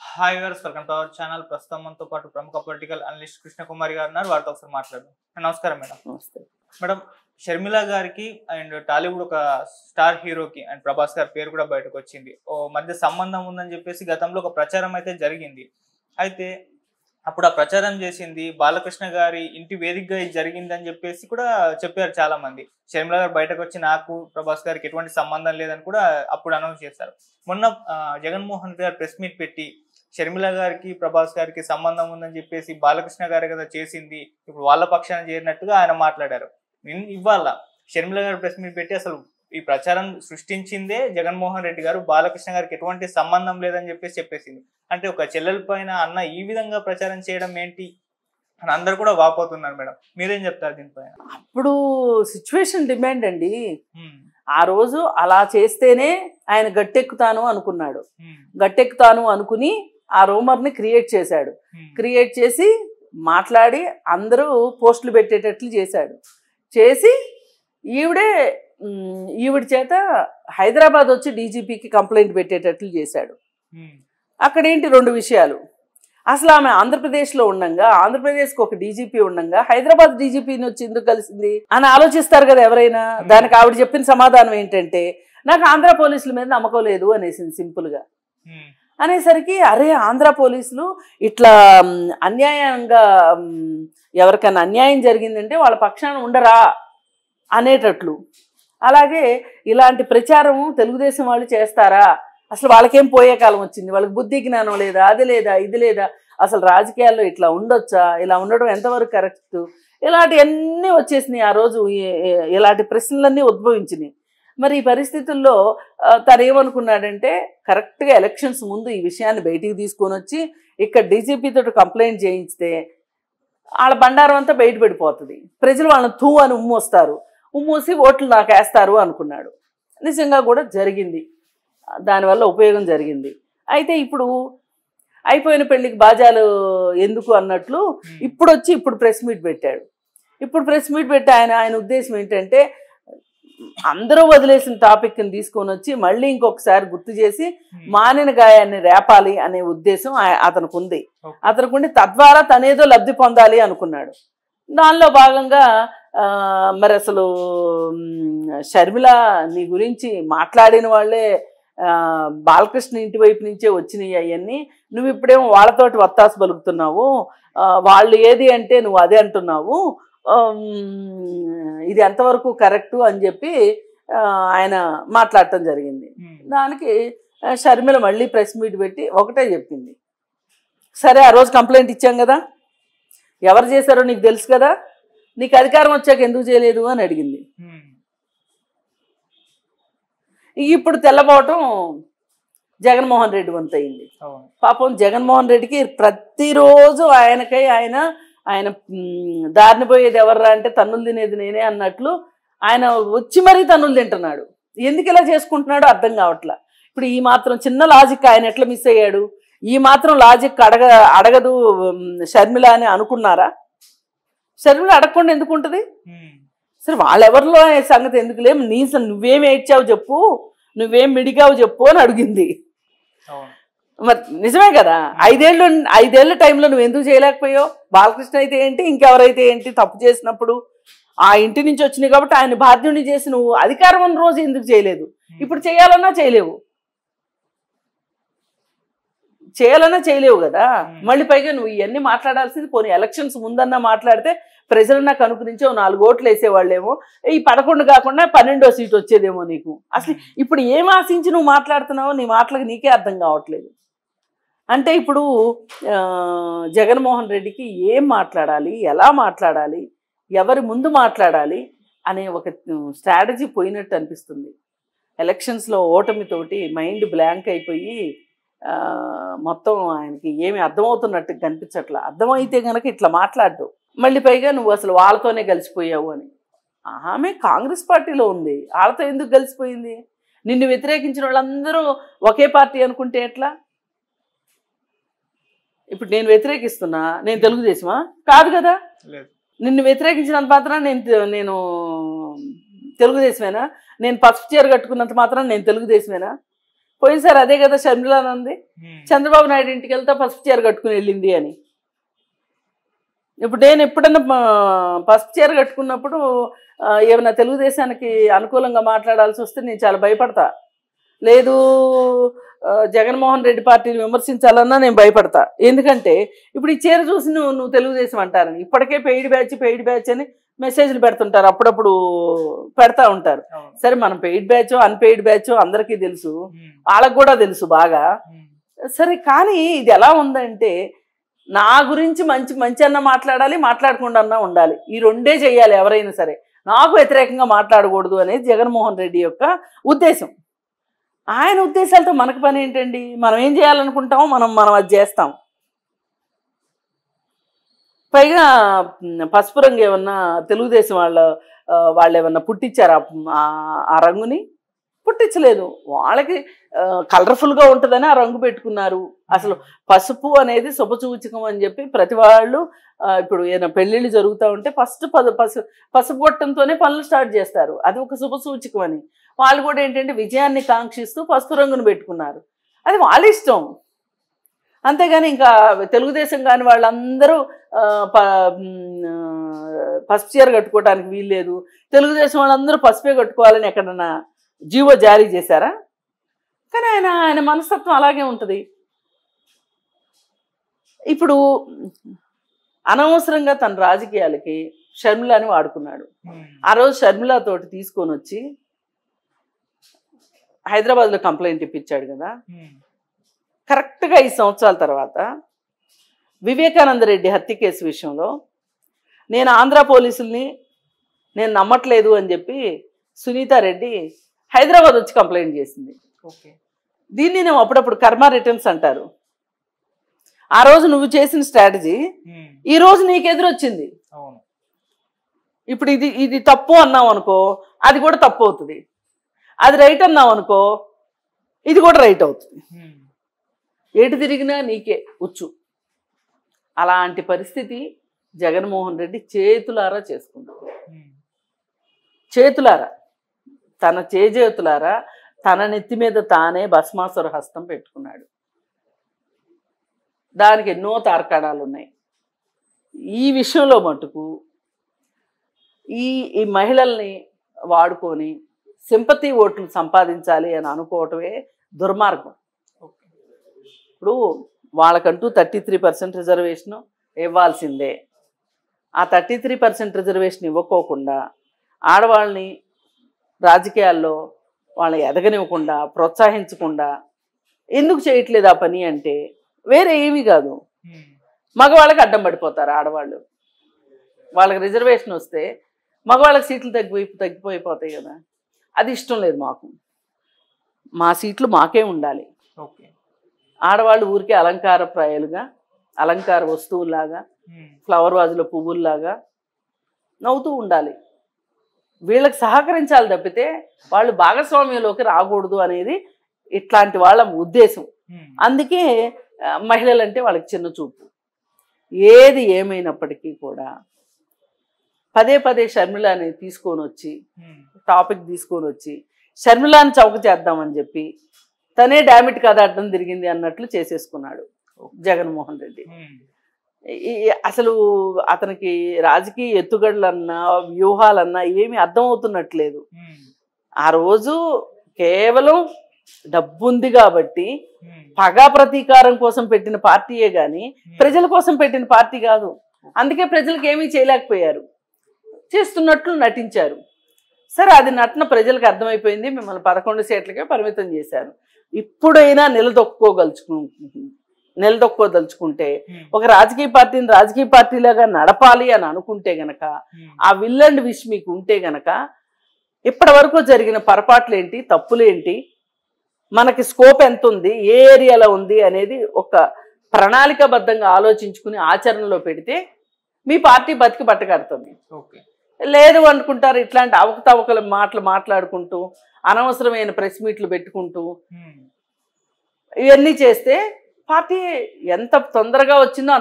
Hi గారు welcome to our channel ప్రస్తుతం మనతో పాటు ప్రముఖ పొలిటికల్ అనలిస్ట్ కృష్ణ కుమారి గారు ఉన్నారు వారితో ఒకసారి మాట్లాడదాం నమస్కారం మేడం నమస్తే మేడం షర్మిల గారికి అండ్ టాలీవుడ్ ఒక స్టార్ హీరోకి అండ్ ప్రభాస్ గారి పేరు కూడా బయటకు వచ్చింది ఓ మధ్య సంబంధం ఉందని చెప్పేసి గతంలో ఒక ప్రచారం అయితే జరిగింది అయితే అప్పుడు ఆ ప్రచారం చేసింది బాలకృష్ణ గారి ఇంటి వేదికగా ఇది జరిగిందని చెప్పేసి కూడా చెప్పారు చాలా మంది షర్మిల గారు బయటకు వచ్చి నాకు ప్రభాస్ గారికి ఎటువంటి సంబంధం లేదని కూడా అప్పుడు అనౌన్స్ చేశారు మొన్న ఆ, జగన్మోహన్ రెడ్డి గారు ప్రెస్ మీట్ పెట్టి షర్మిల గారికి ప్రభాస్ గారికి సంబంధం ఉందని చెప్పేసి బాలకృష్ణ గారు కదా చేసింది ఇప్పుడు వాళ్ళ పక్షాన చేరినట్టుగా ఆయన మాట్లాడారు నిన్- ఇవాళ షర్మిల గారు ప్రెస్ మీట్ పెట్టి అసలు ఈ ప్రచారం సృష్టించిందే జగన్మోహన్ రెడ్డి గారు బాలకృష్ణ గారికి ఎటువంటి సంబంధం లేదని చెప్పేసి చెప్పేసింది అంటే ఒక చెల్లెల పైన అన్న ఈ విధంగా ప్రచారం చేయడం ఏంటి అని అందరు కూడా వాపోతున్నారు మేడం మీరేం చెప్తారు దీనిపైన అప్పుడు సిచ్యువేషన్ డిమాండ్ అండి హ్మ్, ఆ రోజు అలా చేస్తేనే ఆయన గట్టెక్కుతాను అనుకున్నాడు హ్మ్, గట్టెక్కుతాను అనుకుని ఆ రూమర్ని క్రియేట్ చేశాడు హ్మ్, క్రియేట్ చేసి మాట్లాడి అందరూ పోస్టులు పెట్టేటట్లు చేశాడు చేసి ఈవిడే ఉమ్, ఈవిడ చేత హైదరాబాద్ వచ్చి డీజీపీకి కంప్లైంట్ పెట్టేటట్లు చేశాడు హ్మ్, అక్కడేంటి రెండు విషయాలు అసలు ఆమె ఆంధ్రప్రదేశ్లో ఉండంగా ఆంధ్రప్రదేశ్కి ఒక డీజీపీ ఉండంగా హైదరాబాద్ డీజీపీని వచ్చి ఎందుకు కలిసింది అని ఆలోచిస్తారు కదా ఎవరైనా దానికి ఆవిడ చెప్పిన సమాధానం ఏంటంటే నాకు ఆంధ్ర పోలీసుల మీద నమ్మకం లేదు అనేసింది సింపుల్గా హ్మ్, అనేసరికి అరే ఆంధ్ర పోలీసులు ఇట్లా మ్, అన్యాయంగా మ్, ఎవరికైనా అన్యాయం జరిగిందంటే వాళ్ళ పక్షాన ఉండరా అనేటట్లు అలాగే ఇలాంటి ప్రచారం తెలుగుదేశం వాళ్ళు చేస్తారా అసలు వాళ్ళకేం పోయే కాలం వచ్చింది వాళ్ళకి బుద్ధి జ్ఞానం లేదా అది లేదా ఇది లేదా అసలు రాజకీయాల్లో ఇట్లా ఉండొచ్చా ఇలా ఉండడం ఎంతవరకు కరెక్ట్ ఇలాంటివన్నీ వచ్చేసినాయి ఆ రోజు ఈ- ఈ- ఇలాంటి ప్రశ్నలన్నీ ఉద్భవించినాయి మరి ఈ పరిస్థితుల్లో ఆ, తను ఏమనుకున్నాడంటే కరెక్ట్గా ఎలక్షన్స్ ముందు ఈ విషయాన్ని బయటికి తీసుకొని వచ్చి ఇక్కడ డీజీపీ తోటి కంప్లైంట్ చేయిస్తే వాళ్ళ బండారం అంతా బయటపడిపోతుంది ప్రజలు వాళ్ళని తూ అని ఉమ్మొస్తారు ఉమ్మూసి ఓట్లు నాకు వేస్తారు అనుకున్నాడు నిజంగా కూడా జరిగింది దానివల్ల ఉపయోగం జరిగింది అయితే ఇప్పుడు అయిపోయిన పెళ్లికి బాజాలు ఎందుకు అన్నట్లు హ్మ్. ఇప్పుడు వచ్చి ఇప్పుడు ప్రెస్ మీట్ పెట్టాడు ఇప్పుడు ప్రెస్ మీట్ పెట్టి ఆయన ఆయన ఉద్దేశం ఏంటంటే అందరూ వదిలేసిన టాపిక్ని తీసుకొని వచ్చి మళ్ళీ ఇంకొకసారి గుర్తు చేసి హ్మ్, మానిన గాయాన్ని రేపాలి అనే ఉద్దేశం ఆ- అతనికి ఉంది ఓకే. అతనికి ఉండి తద్వారా తనేదో లబ్ధి పొందాలి అనుకున్నాడు దానిలో భాగంగా ఆ, మరి అసలు మ్, షర్మిల నీ గురించి మాట్లాడిన వాళ్ళే ఆ, బాలకృష్ణ ఇంటి వైపు నుంచే వచ్చినాయి అవన్నీ నువ్వు ఇప్పుడేమో వాళ్ళతోటి వత్తాసు పలుకుతున్నావు ఆ, వాళ్ళు ఏది అంటే నువ్వు అదే అంటున్నావు ఆ, మ్, ఇది ఎంతవరకు కరెక్టు అని చెప్పి ఆ, ఆయన మాట్లాడటం జరిగింది హ్మ్, దానికి ఆ, షర్మిల మళ్ళీ ప్రెస్ మీట్ పెట్టి ఒకటే చెప్పింది సరే ఆ రోజు కంప్లైంట్ ఇచ్చాం కదా ఎవరు చేశారో నీకు తెలుసు కదా నీకు అధికారం వచ్చాక ఎందుకు చేయలేదు అని అడిగింది హ్మ్, ఇప్పుడు తెల్లబోవటం జగన్మోహన్ రెడ్డి వంతు అయింది అవును పాపం జగన్మోహన్ రెడ్డికి ప్రతిరోజు ఆయనకై ఆయన ఆయన మ్, దారిని పోయేది ఎవర్రా అంటే తన్నులు తినేది నేనే అన్నట్లు ఆయన వచ్చి మరీ తన్నులు తింటున్నాడు ఎందుకు ఇలా చేసుకుంటున్నాడో అర్థం కావట్లా ఇప్పుడు ఈ మాత్రం చిన్న లాజిక్ ఆయన ఎట్లా మిస్ అయ్యాడు ఈ మాత్రం లాజిక్ అడగ అడగదు మ్, షర్మిల అని అనుకున్నారా షర్మిల అడగకుండా ఎందుకు ఉంటుంది హ్మ్, సరే వాళ్ళెవరిలో అనే సంగతి ఎందుకు లేవు నీ నువ్వేం ఏడ్చావు చెప్పు నువ్వేం మిడిగావు చెప్పు అని అడిగింది అవును మరి నిజమే కదా ఐదేళ్ళు ఐదేళ్ల టైంలో నువ్వు ఎందుకు చేయలేకపోయావు బాలకృష్ణ అయితే ఏంటి ఇంకెవరైతే ఏంటి తప్పు చేసినప్పుడు ఆ ఇంటి నుంచి వచ్చినాయి కాబట్టి ఆయన బాధ్యుని చేసి నువ్వు అధికారం ఉన్న రోజు ఎందుకు చేయలేదు హ్మ్, ఇప్పుడు చేయాలన్నా చేయలేవు చేయాలన్నా చేయలేవు కదా Hmm. మళ్ళీ పైగా నువ్వు ఇవన్నీ మాట్లాడాల్సింది పోనీ ఎలక్షన్స్ ముందన్నా మాట్లాడితే ప్రజలు నాకు అనుకునించి ఓ నాలుగు ఓట్లు వేసేవాళ్ళేమో ఈ పదకొండు కాకుండా పన్నెండో సీట్ వచ్చేదేమో నీకు అసలు హ్మ్, ఇప్పుడు ఏం ఆశించి నువ్వు మాట్లాడుతున్నావో నీ మాటలకు నీకే అర్థం కావట్లేదు అంటే ఇప్పుడు ఆ, జగన్మోహన్ రెడ్డికి ఏం మాట్లాడాలి ఎలా మాట్లాడాలి ఎవరి ముందు మాట్లాడాలి అనే ఒక స్ట్రాటజీ పోయినట్టు అనిపిస్తుంది ఎలక్షన్స్లో ఓటమితోటి మైండ్ బ్లాంక్ అయిపోయి ఆ, మొత్తం ఆయనకి ఏమి అర్థమవుతున్నట్టు కనిపించట్లా అర్థమైతే గనక ఇట్లా మాట్లాడు మళ్ళీ పైగా నువ్వు అసలు వాళ్ళతోనే కలిసిపోయావు అని ఆమె కాంగ్రెస్ పార్టీలో ఉంది వాళ్ళతో ఎందుకు కలిసిపోయింది నిన్ను వ్యతిరేకించిన వాళ్ళందరూ ఒకే పార్టీ అనుకుంటే ఎట్లా ఇప్పుడు నేను వ్యతిరేకిస్తున్నా నేను తెలుగుదేశమా కాదు కదా లేదు నిన్ను వ్యతిరేకించినంత మాత్రం నేను తె- నేను తెలుగుదేశమేనా నేను పసుపు చీర కట్టుకున్నంత మాత్రం నేను తెలుగుదేశమేనా పోయినసారి అదే కదా షర్మిల అంది ఉమ్. చంద్రబాబు నాయుడు ఇంటికి వెళ్తే పసుపు చీర కట్టుకుని వెళ్ళింది అని ఇప్పుడు నేను ఎప్పుడన్నా ఆ, పసుపు చీర కట్టుకున్నప్పుడు ఆ, ఏమైనా తెలుగుదేశానికి అనుకూలంగా మాట్లాడాల్సి వస్తే నేను చాలా భయపడతా లేదు ఆ, జగన్మోహన్ రెడ్డి పార్టీని విమర్శించాలన్నా నేను భయపడతా ఎందుకంటే ఇప్పుడు ఈ చీర చూసి నువ్వు నువ్వు తెలుగుదేశం అంటారని ఇప్పటికే పెయిడ్ బ్యాచ్ పెయిడ్ బ్యాచ్ అని మెసేజ్లు పెడుతుంటారు అప్పుడప్పుడు పెడతా ఉంటారు అవును. సరే మనం పెయిడ్ బ్యాచ్ అన్పెయిడ్ బ్యాచ్ అందరికీ తెలుసు ఉమ్. వాళ్ళకు కూడా తెలుసు బాగా ఉమ్. సరే కానీ ఇది ఎలా ఉందంటే నా గురించి మంచి మంచి అన్న మాట్లాడాలి మాట్లాడకుండా అన్నా ఉండాలి ఈ రెండే చేయాలి ఎవరైనా సరే నాకు వ్యతిరేకంగా మాట్లాడకూడదు అనేది జగన్మోహన్ రెడ్డి యొక్క ఉద్దేశం ఆయన ఉద్దేశాలతో మనకు పని ఏంటండి మనం ఏం చేయాలనుకుంటామో మనం మనం అది చేస్తాం పైగా మ్, పసుపు రంగు ఏమన్నా తెలుగుదేశం వాళ్ళ ఆ, వాళ్ళు ఏమన్నా పుట్టించారా ఆ- ఆ రంగుని పుట్టించలేదు వాళ్ళకి కలర్ఫుల్గా ఉంటుందని ఆ రంగు పెట్టుకున్నారు అసలు పసుపు అనేది శుభసూచకం అని చెప్పి ప్రతి వాళ్ళు ఆ, ఇప్పుడు ఏదైనా పెళ్ళిళ్ళు జరుగుతూ ఉంటే ఫస్ట్ పసు పసు పసుపు కొట్టంతోనే పనులు స్టార్ట్ చేస్తారు అది ఒక శుభసూచకం అని వాళ్ళు కూడా ఏంటంటే విజయాన్ని కాంక్షిస్తూ పసుపు రంగును పెట్టుకున్నారు అది వాళ్ళ ఇష్టం అంతేగాని ఇంకా తెలుగుదేశం కాని వాళ్ళందరూ ఆ, ప మ్, ఆ, పసుపు చీర కట్టుకోవడానికి వీల్లేదు తెలుగుదేశం వాళ్ళందరూ పసుపే కట్టుకోవాలని ఎక్కడన్నా జీవో జారీ చేశారా కానీ ఆయన ఆయన మనస్తత్వం అలాగే ఉంటుంది ఇప్పుడు అనవసరంగా తన రాజకీయాలకి షర్మిలని వాడుకున్నాడు ఉమ్. ఆ రోజు షర్మిల తోటి తీసుకొని వచ్చి హైదరాబాద్లో కంప్లైంట్ ఇప్పించాడు కదా ఉమ్. కరెక్ట్గా ఐదు సంవత్సరాల తర్వాత వివేకానంద రెడ్డి హత్య కేసు విషయంలో నేను ఆంధ్ర పోలీసుల్ని నేను నమ్మట్లేదు అని చెప్పి సునీతారెడ్డి హైదరాబాద్ వచ్చి కంప్లైంట్ చేసింది ఓకే దీన్ని నేను అప్పుడప్పుడు కర్మ రిటర్న్స్ అంటారు ఆ రోజు నువ్వు చేసిన స్ట్రాటజీ ఉమ్. ఈ రోజు నీకు ఎదురొచ్చింది అవును ఇప్పుడు ఇది ఇది తప్పు అన్నావు అనుకో అది కూడా తప్పు అవుతుంది అది రైట్ అన్నావు అనుకో ఇది కూడా రైట్ అవుతుంది ఉమ్. ఎటు తిరిగినా నీకే ఉచ్చు అలాంటి పరిస్థితి జగన్మోహన్ రెడ్డి చేతులారా చేసుకున్నాడు ఉమ్. చేతులారా తన చేజేతులారా తన నెత్తి మీద తానే భస్మాసుర హస్తం పెట్టుకున్నాడు దానికి ఎన్నో తార్కాణాలు ఉన్నాయి ఈ విషయంలో మటుకు ఈ ఈ మహిళల్ని వాడుకొని సింపతి ఓట్లు సంపాదించాలి అని అనుకోవటమే దుర్మార్గం ఓకే ఇప్పుడు వాళ్ళకంటూ థర్టీ త్రీ పర్సెంట్ రిజర్వేషన్ ఇవ్వాల్సిందే ఆ థర్టీ త్రీ పర్సెంట్ రిజర్వేషన్ ఇవ్వకోకుండా ఆడవాళ్ళని రాజకీయాల్లో వాళ్ళని ఎదగనివ్వకుండా ప్రోత్సహించకుండా ఎందుకు చేయట్లేదు ఆ పని అంటే వేరే ఏమీ కాదు ఉమ్. మగవాళ్ళకి అడ్డం పడిపోతారు ఆడవాళ్ళు వాళ్ళకి రిజర్వేషన్ వస్తే మగవాళ్ళకి సీట్లు తగ్గిపోయి తగ్గిపోయిపోతాయి కదా అది ఇష్టం లేదు మాకు మా సీట్లు మాకే ఉండాలి ఓకే ఆడవాళ్ళు ఊరికే అలంకార ప్రాయాలుగా అలంకార వస్తువుల్లాగా ఉమ్. ఫ్లవర్ వాజులో పువ్వుల్లాగా నవ్వుతూ ఉండాలి వీళ్ళకి సహకరించాలి తప్పితే వాళ్ళు భాగస్వామ్యంలోకి రాకూడదు అనేది ఇట్లాంటి వాళ్ళ ఉద్దేశం ఉమ్. అందుకే ఆ, మహిళలంటే వాళ్ళకి చిన్న చూపు ఏది ఏమైనప్పటికీ కూడా పదే పదే షర్మిలని తీసుకొని వచ్చి ఉమ్. టాపిక్ తీసుకొని వచ్చి షర్మిలాని చౌక చేద్దామని చెప్పి తనే డామిట్ కథ అడ్డం తిరిగింది అన్నట్లు చేసేసుకున్నాడు జగన్మోహన్ రెడ్డి ఉమ్. ఈ- ఈ- అసలు అతనికి రాజకీయ ఎత్తుగడలన్నా వ్యూహాలన్నా ఏమీ అర్థమవుతున్నట్లేదు ఉమ్. ఆ రోజు కేవలం డబ్బుంది కాబట్టి ఉమ్. పగా ప్రతీకారం కోసం పెట్టిన పార్టీయే గాని ప్రజల కోసం పెట్టిన పార్టీ కాదు అందుకే ప్రజలకు ఏమీ చేయలేకపోయారు చేస్తున్నట్లు నటించారు సరే అది నటన ప్రజలకు అర్థమైపోయింది మిమ్మల్ని పదకొండు సీట్లకే పరిమితం చేశారు ఇప్పుడైనా నిలదొక్కుకోగలుచుకు నిలదొక్కోదలుచుకుంటే ఉమ్. ఒక రాజకీయ పార్టీని రాజకీయ పార్టీలాగా నడపాలి అని అనుకుంటే గనక ఉమ్. ఆ విల్ అండ్ విష్ మీకు ఉంటే గనక ఇప్పటి వరకు జరిగిన పొరపాట్లేంటి తప్పులేంటి మనకి స్కోప్ ఎంత ఉంది ఏ ఏరియాలో ఉంది అనేది ఒక ప్రణాళికాబద్ధంగా ఆలోచించుకుని ఆచరణలో పెడితే మీ పార్టీ బతికి బట్టగడుతుంది ఓకే లేదు అనుకుంటారు ఇట్లాంటి అవకతవకల మాటలు మాట్లాడుకుంటూ అనవసరమైన ప్రెస్ మీట్లు పెట్టుకుంటూ ఉమ్. ఇవన్నీ చేస్తే పార్టీ ఎంత తొందరగా వచ్చిందో